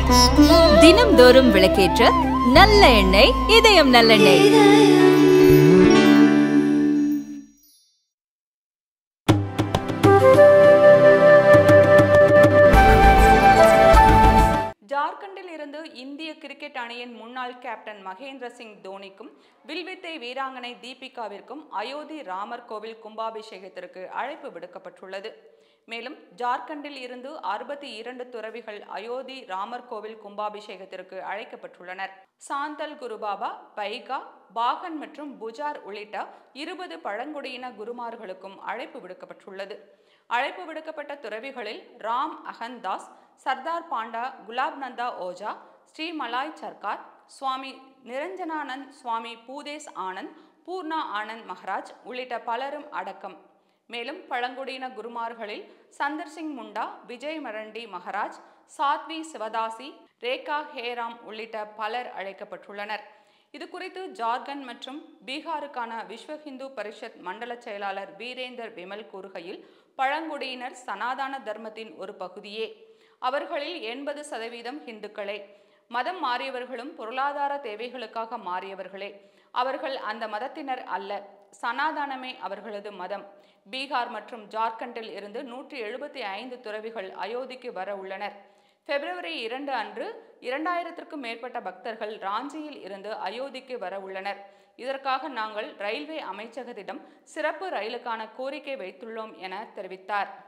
தினம்தோறும் விளக்கேற்ற நல்ல எண்ணெய் இதயம் நல்லெண்ணெய் ஜார்க்கண்டில் இருந்து இந்திய கிரிக்கெட் அணியின் முன்னாள் கேப்டன் மகேந்திர சிங் தோனிக்கும் வில்வித்தை வீராங்கனை தீபிகாவிற்கும் அயோத்தி ராமர் கோவில் கும்பாபிஷேகத்திற்கு அழைப்பு விடுக்கப்பட்டுள்ளது மேலும் ஜார்க்கண்டில் இருந்து அறுபத்தி இரண்டு துறவிகள் அயோத்தி ராமர் கோவில் கும்பாபிஷேகத்திற்கு அழைக்கப்பட்டுள்ளனர் சாந்தல் குருபாபா பைகா பாகன் மற்றும் புஜார் உள்ளிட்ட இருபது பழங்குடியின குருமார்களுக்கும் அழைப்பு விடுக்கப்பட்டுள்ளது அழைப்பு விடுக்கப்பட்ட துறவிகளில் ராம் அகன்தாஸ் சர்தார் பாண்டா குலாப் நந்தா ஓஜா ஸ்ரீ மலாய் சர்க்கார் சுவாமி நிரஞ்சனானந்த் சுவாமி பூதேஸ் ஆனந்த் பூர்ணா ஆனந்த் மகராஜ் உள்ளிட்ட பலரும் அடக்கம் மேலும் பழங்குடியின குருமார்களில் சந்தர் சிங் முண்டா விஜய் மரண்டி மகராஜ் சாத்வி சிவதாசி ரேகா ஹேராம் உள்ளிட்ட பலர் அழைக்கப்பட்டுள்ளனர் இது குறித்து ஜார்க்கண்ட் மற்றும் பீகாருக்கான விஸ்வ ஹிந்து பரிஷத் மண்டல செயலாளர் வீரேந்தர் விமல் கூறுகையில் பழங்குடியினர் சனாதன தர்மத்தின் ஒரு பகுதியே அவர்களில் எண்பது சதவீதம் இந்துக்களே மதம் மாறியவர்களும் பொருளாதார தேவைகளுக்காக மாறியவர்களே அவர்கள் அந்த மதத்தினர் அல்ல சனாதனமே அவர்களது மதம் பீகார் மற்றும் ஜார்க்கண்டில் இருந்து நூற்றி எழுபத்தி ஐந்து துறவிகள் அயோத்திக்கு வர உள்ளனர் பிப்ரவரி இரண்டு அன்று இரண்டாயிரத்திற்கும் மேற்பட்ட பக்தர்கள் ராஞ்சியில் இருந்து அயோத்திக்கு வர உள்ளனர் இதற்காக நாங்கள் ரயில்வே அமைச்சகத்திடம் சிறப்பு ரயிலுக்கான கோரிக்கை வைத்துள்ளோம் என தெரிவித்தார்